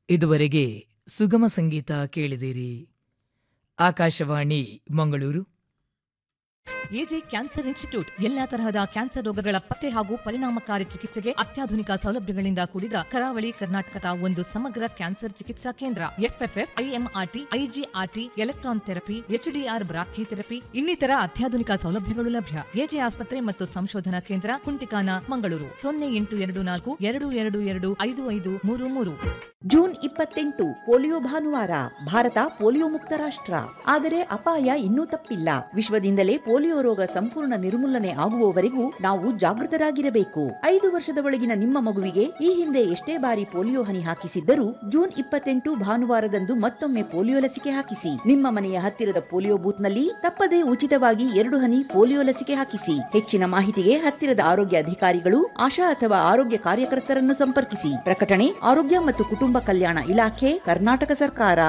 ಇದುವರೆಗೆ ಸುಗಮ ಸಂಗೀತ ಕೇಳಿದಿರಿ Akashvani Mangaluru AJ cancer institute ಎಲ್ಲಾ ತರಹದ ಕ್ಯಾನ್ಸರ್ ರೋಗಗಳ ಪತ್ತೆ ಹಾಗೂ ಪರಿಣಾಮಕಾರಿ ಚಿಕಿತ್ಸೆಗೆ ಅತ್ಯಾಧುನಿಕ ಸೌಲಭ್ಯಗಳಿಂದ ಕೂಡಿದ ಕರಾವಳಿ ಕರ್ನಾಟಕದ ಒಂದು ಸಮಗ್ರ ಕ್ಯಾನ್ಸರ್ ಚಿಕಿತ್ಸಾ ಕೇಂದ್ರ FFF IMRT IGRT electron therapy HDR brachytherapy ಇನ್ನಿತರ ಅತ್ಯಾಧುನಿಕ ಸೌಲಭ್ಯಗಳು ಲಭ್ಯ ಎಜೆ ಆಸ್ಪತ್ರೆ ಮತ್ತು ಸಂಶೋಧನಾ ಕೇಂದ್ರ ಕುಂಟಿಕಾನ ಮಂಗಳೂರು ಸೊನ್ನೆ ಎಂಟು ಎರಡು ನಾಲ್ಕು ಎರಡು ಎರಡು ಎರಡು ಐದು ಐದು ಮೂರು ಮೂರು ಜೂನ್ ಇಪ್ಪತ್ತೆಂಟು ಪೋಲಿಯೋ ಭಾನುವಾರ ಭಾರತ ಪೋಲಿಯೋ ಮುಕ್ತ ರಾಷ್ಟ್ರ ಆದರೆ ಅಪಾಯ ಇನ್ನೂ ತಪ್ಪಿಲ್ಲ ವಿಶ್ವದಿಂದಲೇ ಪೋಲಿಯೋ ರೋಗ ಸಂಪೂರ್ಣ ನಿರ್ಮೂಲನೆ ಆಗುವವರೆಗೂ ನಾವು ಜಾಗೃತರಾಗಿರಬೇಕು ಐದು ವರ್ಷದ ಒಳಗಿನ ನಿಮ್ಮ ಮಗುವಿಗೆ ಈ ಹಿಂದೆ ಎಷ್ಟೇ ಬಾರಿ ಪೋಲಿಯೋ ಹನಿ ಹಾಕಿಸಿದ್ದರೂ ಜೂನ್ ಇಪ್ಪತ್ತೆಂಟು ಭಾನುವಾರದಂದು ಮತ್ತೊಮ್ಮೆ ಪೋಲಿಯೋ ಲಸಿಕೆ ಹಾಕಿಸಿ ನಿಮ್ಮ ಮನೆಯ ಹತ್ತಿರದ ಪೋಲಿಯೋ ಬೂತ್ನಲ್ಲಿ ತಪ್ಪದೇ ಉಚಿತವಾಗಿ ಎರಡು ಹನಿ ಪೋಲಿಯೋ ಲಸಿಕೆ ಹಾಕಿಸಿ ಹೆಚ್ಚಿನ ಮಾಹಿತಿಗೆ ಹತ್ತಿರದ ಆರೋಗ್ಯ ಅಧಿಕಾರಿಗಳು ಆಶಾ ಅಥವಾ ಆರೋಗ್ಯ ಕಾರ್ಯಕರ್ತರನ್ನು ಸಂಪರ್ಕಿಸಿ ಪ್ರಕಟಣೆ ಆರೋಗ್ಯ ಮತ್ತು ಕುಟುಂಬ ಕಲ್ಯಾಣ ಇಲಾಖೆ ಕರ್ನಾಟಕ ಸರ್ಕಾರ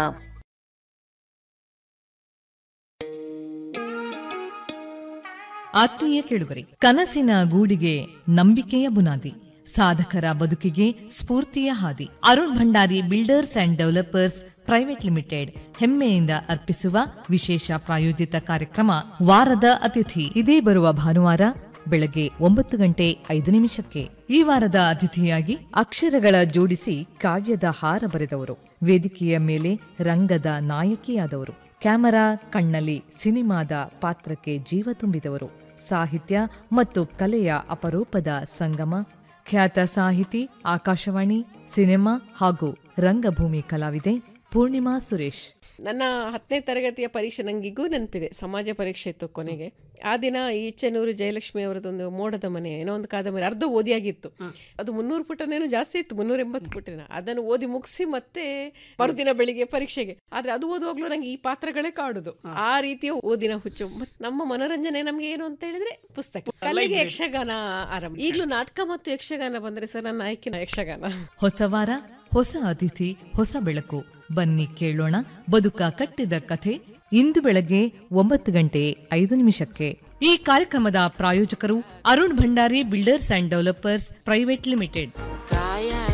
ಆತ್ಮೀಯ ಕೇಳುಗರೆ ಕನಸಿನ ಗೂಡಿಗೆ ನಂಬಿಕೆಯ ಬುನಾದಿ ಸಾಧಕರ ಬದುಕಿಗೆ ಸ್ಫೂರ್ತಿಯ ಹಾದಿ Arun Bhandari builders and developers private limited ಹೆಮ್ಮೆಯಿಂದ ಅರ್ಪಿಸುವ ವಿಶೇಷ ಪ್ರಾಯೋಜಿತ ಕಾರ್ಯಕ್ರಮ ವಾರದ ಅತಿಥಿ ಇದೇ ಬರುವ ಭಾನುವಾರ ಬೆಳಗ್ಗೆ ಒಂಬತ್ತು ಗಂಟೆ ಐದು ನಿಮಿಷಕ್ಕೆ ಈ ವಾರದ ಅತಿಥಿಯಾಗಿ ಅಕ್ಷರಗಳ ಜೋಡಿಸಿ ಕಾವ್ಯದ ಹಾರ ಬರೆದವರು ವೇದಿಕೆಯ ಮೇಲೆ ರಂಗದ ನಾಯಕಿಯಾದವರು ಕ್ಯಾಮರಾ ಕಣ್ಣಲ್ಲಿ ಸಿನಿಮಾದ ಪಾತ್ರಕ್ಕೆ ಜೀವ ತುಂಬಿದವರು ಸಾಹಿತ್ಯ ಮತ್ತು ಕಲೆಯ ಅಪರೂಪದ ಸಂಗಮ ಖ್ಯಾತ ಸಾಹಿತಿ ಆಕಾಶವಾಣಿ ಸಿನಿಮಾ ಹಾಗೂ ರಂಗಭೂಮಿ ಕಲಾವಿದೆ ಪೂರ್ಣಿಮಾ ಸುರೇಶ್ ನನ್ನ ಹತ್ತನೇ ತರಗತಿಯ ಪರೀಕ್ಷೆ ನನಗಿಗೂ ನೆನಪಿದೆ ಸಮಾಜ ಪರೀಕ್ಷೆ ಇತ್ತು ಕೊನೆಗೆ ಆ ದಿನ ಈಚೆನೂರು ಜಯಲಕ್ಷ್ಮಿ ಅವರದೊಂದು ಮೋಡದ ಮನೆ ಏನೋ ಒಂದು ಕಾದಂಬರಿ ಅರ್ಧ ಓದಿಯಾಗಿತ್ತು ಅದು ಮುನ್ನೂರು ಪುಟನೇನೋ ಜಾಸ್ತಿ ಇತ್ತು ಮುನ್ನೂರ ಎಂಬತ್ತು ಪುಟನ ಅದನ್ನು ಓದಿ ಮುಗಿಸಿ ಮತ್ತೆ ಮರುದಿನ ಬೆಳಿಗ್ಗೆ ಪರೀಕ್ಷೆಗೆ ಆದ್ರೆ ಅದು ಓದುವಾಗ್ಲೂ ನಂಗೆ ಈ ಪಾತ್ರಗಳೇ ಕಾಡುದು ಆ ರೀತಿಯ ಓದಿನ ಹುಚ್ಚು ಮತ್ತ್ ನಮ್ಮ ಮನೋರಂಜನೆ ನಮ್ಗೆ ಏನು ಅಂತ ಹೇಳಿದ್ರೆ ಪುಸ್ತಕ ಕಲೆಗೆ ಯಕ್ಷಗಾನ ಆರಂಭ ಈಗಲೂ ನಾಟಕ ಮತ್ತು ಯಕ್ಷಗಾನ ಬಂದ್ರೆ ಸರ್ ನನ್ನ ಆಯ್ಕೆ ಯಕ್ಷಗಾನ ಹೊಸ ವಾರ ಹೊಸ ಅತಿಥಿ ಹೊಸ ಬೆಳಕು ಬನ್ನಿ ಕೇಳೋಣ ಬದುಕ ಕಟ್ಟಿದ ಕಥೆ ಇಂದು ಬೆಳಗ್ಗೆ ಒಂಬತ್ತು ಗಂಟೆ ಐದು ನಿಮಿಷಕ್ಕೆ ಈ ಕಾರ್ಯಕ್ರಮದ ಪ್ರಾಯೋಜಕರು Arun Bhandari builders and developers private limited